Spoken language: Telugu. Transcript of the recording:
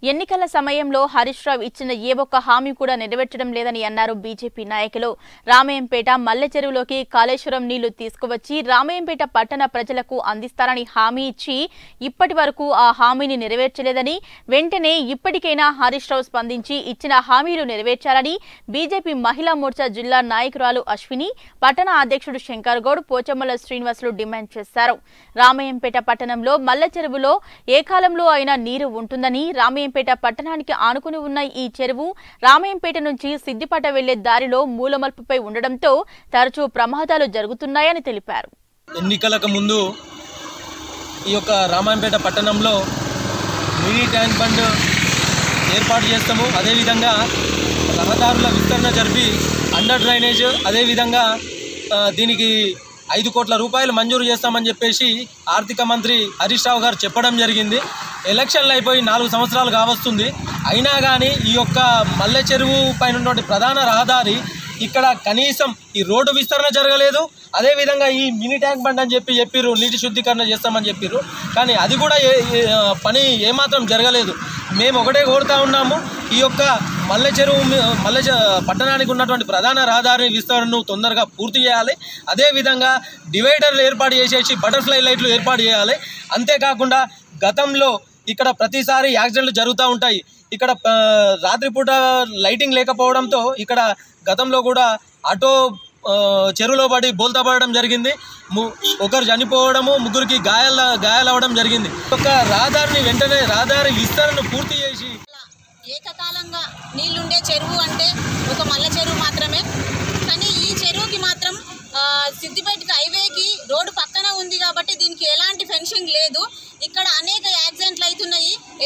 ఎన్నికల సమయంలో హరీష్ రావు ఇచ్చిన ఏ ఒక్క హామీ కూడా నెరవేర్చడం లేదని అన్నారు బీజేపీ నాయకులు రామయ్యంపేట మల్లె చెరువులోకి కాళేశ్వరం నీళ్లు తీసుకువచ్చి రామయ్యంపేట పట్టణ ప్రజలకు అందిస్తారని హామీ ఇచ్చి ఇప్పటి వరకు ఆ హామీని నెరవేర్చలేదని వెంటనే ఇప్పటికైనా హరీష్ రావు స్పందించి ఇచ్చిన హామీలు నెరవేర్చాలని బీజేపీ మహిళా మోర్చా జిల్లా నాయకురాలు అశ్విని పట్టణ అధ్యక్షుడు శంకర్ గౌడ్ పోచమ్మల శ్రీనివాసులు డిమాండ్ చేశారు రామయ్యంపేట పట్టణంలో మల్లె చెరువులో ఏ కాలంలో అయినా నీరు ఉంటుందని రామయ్యంపేట పట్టణానికి ఆనుకుని ఉన్న ఈ చెరువు రామయ్యంపేట నుంచి సిద్దిపేట వెళ్లే దారిలో మూలమల్పుపై ఉండడంతో తరచూ ప్రమాదాలు జరుగుతున్నాయని తెలిపారు ఎన్నికలకు ముందు ఈ యొక్క రామాయంపేట పట్టణంలో మినీ ట్యాంక్ బండ్ ఏర్పాటు చేస్తాము అదేవిధంగా రహదారుల విస్తరణ జరిపి అండర్ డ్రైనేజ్ అదేవిధంగా ఆ, దీనికి ఐదు కోట్ల రూపాయలు మంజూరు చేస్తామని చెప్పేసి ఆర్థిక మంత్రి హరీష్ రావు గారు చెప్పడం జరిగింది ఎలక్షన్లు అయిపోయి నాలుగు సంవత్సరాలు కావస్తుంది అయినా కానీ ఈ యొక్క మల్లె చెరువు పైన ఉన్నటువంటి ప్రధాన రహదారి ఇక్కడ కనీసం ఈ రోడ్డు విస్తరణ జరగలేదు అదేవిధంగా ఈ మినీ ట్యాంక్ బండ్ అని చెప్పి చెప్పిర్రు నీటి శుద్ధీకరణ చేస్తామని చెప్పిర్రు కానీ అది కూడా ఏ ఏ- ఆ, పని ఏమాత్రం జరగలేదు మేము ఒకటే కోరుతా ఉన్నాము ఈ యొక్క మల్లె చెరువు మీ- మల్లె చె- పట్టణానికి ఉన్నటువంటి ప్రధాన రహదారి విస్తరణను తొందరగా పూర్తి చేయాలి అదేవిధంగా డివైడర్లు ఏర్పాటు చేసేసి బటర్ఫ్లై లైట్లు ఏర్పాటు చేయాలి అంతేకాకుండా గతంలో ఇక్కడ ప్రతిసారి యాక్సిడెంట్లు జరుగుతూ ఉంటాయి ఇక్కడ ఆ, రాత్రిపూట లైటింగ్ లేకపోవడంతో ఇక్కడ గతంలో కూడా ఆటో ఆ, చెరువులో పడి బోల్తా పడడం జరిగింది ము- ఒకరు చనిపోవడము ముగ్గురికి గాయాల గాయాలవ్వడం జరిగింది ఒక రహదారిని వెంటనే రహదారి విస్తరణను పూర్తి చేసి ఏకకాలంగా నీళ్లుండే చెరువు అంటే ఒక మల్ల చెరువు మాత్రమే కానీ ఈ చెరువుకి మాత్రం ఆ, సిద్దిపేటకి హైవేకి రోడ్డు పక్కన ఉంది కాబట్టి దీనికి ఎలాంటి ఫెన్సింగ్ లేదు ఇక్కడ అనేక యాక్సిడెంట్లు అవుతున్నాయి